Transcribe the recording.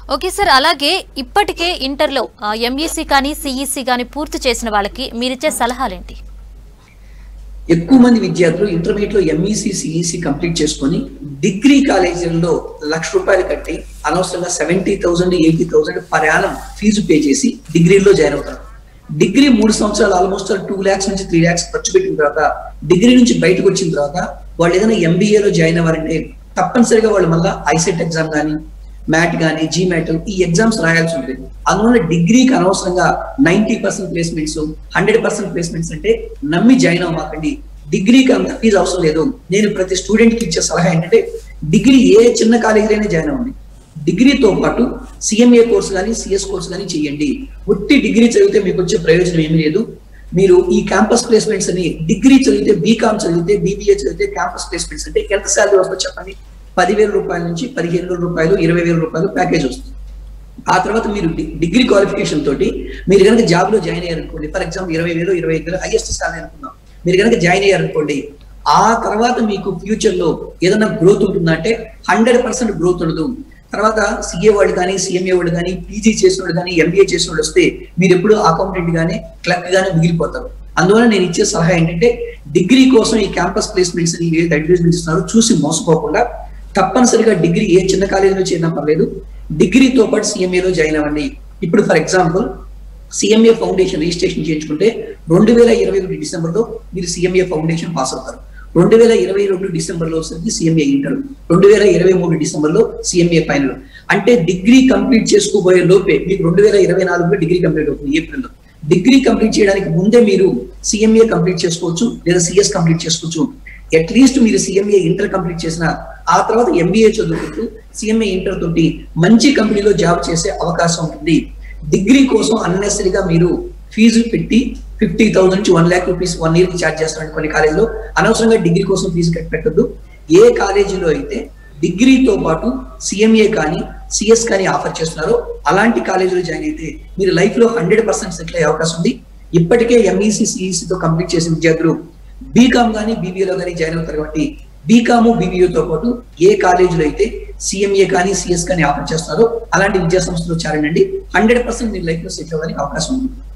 okay sir అలాగే ఇప్పటికే ఇంటర్లో ఎంఈసీ కానీ సిఈసి కానీ పూర్తి చేసిన వాళ్ళకి మీరిచ్చే సలహాలేంటి ఎక్కువ మంది విద్యార్థులు ఇంటర్మీడియట్ లో ఎంఈసి సిఈసి కంప్లీట్ చేసుకొని డిగ్రీ కాలేజీల్లో లక్ష రూపాయలు కట్టి అనవసరంగా seventy thousand eighty thousand per annum fee pay చేసి డిగ్రీలో జాయిన్ అవుతారు డిగ్రీ మూడు సంవత్సరాలు ఆల్మోస్ట్ టూ ల్యాక్స్ నుంచి త్రీ ల్యాక్స్ ఖర్చు పెట్టిన తర్వాత డిగ్రీ నుంచి బయటకు వచ్చిన తర్వాత వాళ్ళు ఏదైనా ఎంబీఏలో జాయిన్ అవ్వారంటే తప్పనిసరిగా వాళ్ళు మళ్ళీ ఐసెట్ ఎగ్జామ్ కానీ మ్యాట్ కానీ జీమ్యాట్ ఈ ఎగ్జామ్స్ రాయాల్సి ఉంటుంది అందువల్ల డిగ్రీకి అనవసరంగా ninety percent placements hundred percent placements అంటే నమ్మి జాయిన్ అవ్వమాకండి డిగ్రీకి అంత ఫీజు అవసరం లేదు నేను ప్రతి స్టూడెంట్ కి ఇచ్చే సలహా ఏంటంటే డిగ్రీ ఏ చిన్న కాలేజీలోనే జాయిన్ అవ్వండి డిగ్రీతో పాటు సిఎంఏ కోర్సు కానీ సిఎస్ కోర్సు కానీ చేయండి ఒట్టి డిగ్రీ చదివితే మీకు వచ్చే ప్రయోజనం ఏమీ లేదు మీరు ఈ క్యాంపస్ ప్లేస్మెంట్స్ అని డిగ్రీ చదివితే బీకామ్ చదివితే బీబీఏ చదివితే క్యాంపస్ ప్లేస్మెంట్స్ అంటే ఎంత శాలరీ వస్తుందో చెప్పండి పదివేల రూపాయల నుంచి పదిహేను వేల రూపాయలు ఇరవై వేల రూపాయలు ప్యాకేజ్ వస్తుంది ఆ తర్వాత మీరు డి- డిగ్రీ క్వాలిఫికేషన్ తోటి మీరు కనుక జాబ్ లో జాయిన్ అయ్యారనుకోండి ఫర్ ఎగ్జాంపుల్ ఇరవై వేలు ఇరవై ఐదు వేలు హైయెస్ట్ సాలరీ అనుకుందాం మీరు కనుక జాయిన్ అయ్యారనుకోండి ఆ తర్వాత మీకు ఫ్యూచర్ లో ఏదైనా గ్రోత్ ఉంటుందంటే హండ్రెడ్ పర్సెంట్ గ్రోత్ ఉండదు తర్వాత సిఏ వాళ్ళు కానీ సిఎంఏ వాళ్ళు కానీ పీజీ చేసిన వాళ్ళు కానీ ఎంబీఏ చేసిన వాళ్ళు వస్తే మీరు ఎప్పుడు అకౌంటెంట్ గానే క్లర్క్ గానే మిగిలిపోతారు అందువల్ల నేను ఇచ్చే సలహా ఏంటంటే డిగ్రీ కోసం ఈ క్యాంపస్ ప్లేస్మెంట్స్ ఏదైతే అడ్వర్టైజ్మెంట్ ఇస్తున్నారో చూసి మోసపోకుండా తప్పనిసరిగా డిగ్రీ ఏ చిన్న కాలేజీలో చేరినా పర్లేదు డిగ్రీతో పాటు సిఎంఏలో జాయిన్ అవ్వండి ఇప్పుడు for example C M A foundation registration చేయించుకుంటే రెండు వేల ఇరవై ఒకటి డిసెంబర్లో మీరు సిఎంఏ ఫౌండేషన్ పాస్ అవుతారు రెండు వేల ఇరవై రెండు డిసెంబర్లో వచ్చేసరికి సిఎంఏ ఇంటర్ రెండు వేల ఇరవై మూడు డిసెంబర్లో సిఎంఏ ఫైనల్ అంటే డిగ్రీ కంప్లీట్ చేసుకోబోయే లోపే మీకు రెండు వేల ఇరవై నాలుగులో డిగ్రీ కంప్లీట్ అవుతుంది ఏప్రిల్లో డిగ్రీ కంప్లీట్ చేయడానికి ముందే మీరు సిఎంఏ కంప్లీట్ చేసుకోవచ్చు లేదా సిఎస్ కంప్లీట్ చేసుకోవచ్చు అట్లీస్ట్ మీరు సిఎంఏ ఇంటర్ కంప్లీట్ చేసిన ఆ తర్వాత ఎంబీఏ చదువుకుంటూ సిఎంఏ ఇంటర్ తోటి మంచి కంపెనీలో జాబ్ చేసే అవకాశం ఉంటుంది డిగ్రీ కోసం అన్నెసరిగా మీరు ఫీజు పెట్టి ఫిఫ్టీ థౌసండ్ నుంచి one lakh rupees one year కి ఛార్జ్ చేస్తారండి కొన్ని కాలేజీలో అనవసరంగా డిగ్రీ కోసం ఫీజు కట్టి పెట్టద్దు ఏ కాలేజీలో అయితే డిగ్రీతో పాటు సిఎంఏ కానీ సిఎస్ కానీ ఆఫర్ చేస్తున్నారో అలాంటి కాలేజీలో జాయిన్ అయితే మీరు లైఫ్ లో హండ్రెడ్ పర్సెంట్ సెటిల్ అయ్యే అవకాశం ఉంది ఇప్పటికే ఎంఈసి సిఈసితో కంప్లీట్ చేసిన విద్యార్థులు బీకామ్ కానీ బీబీఏలో కానీ జాయిన్ అవుతారు కాబట్టి బీకామ్ బీబీఏతో పాటు ఏ కాలేజీలో అయితే సిఎంఏ కానీ సిఎస్ కానీ ఆఫర్ చేస్తున్నారో అలాంటి విద్యా సంస్థలో చేరండి హండ్రెడ్ పర్సెంట్ మీ లైఫ్ లో సెటిల్ అవ్వడానికి అవకాశం ఉంది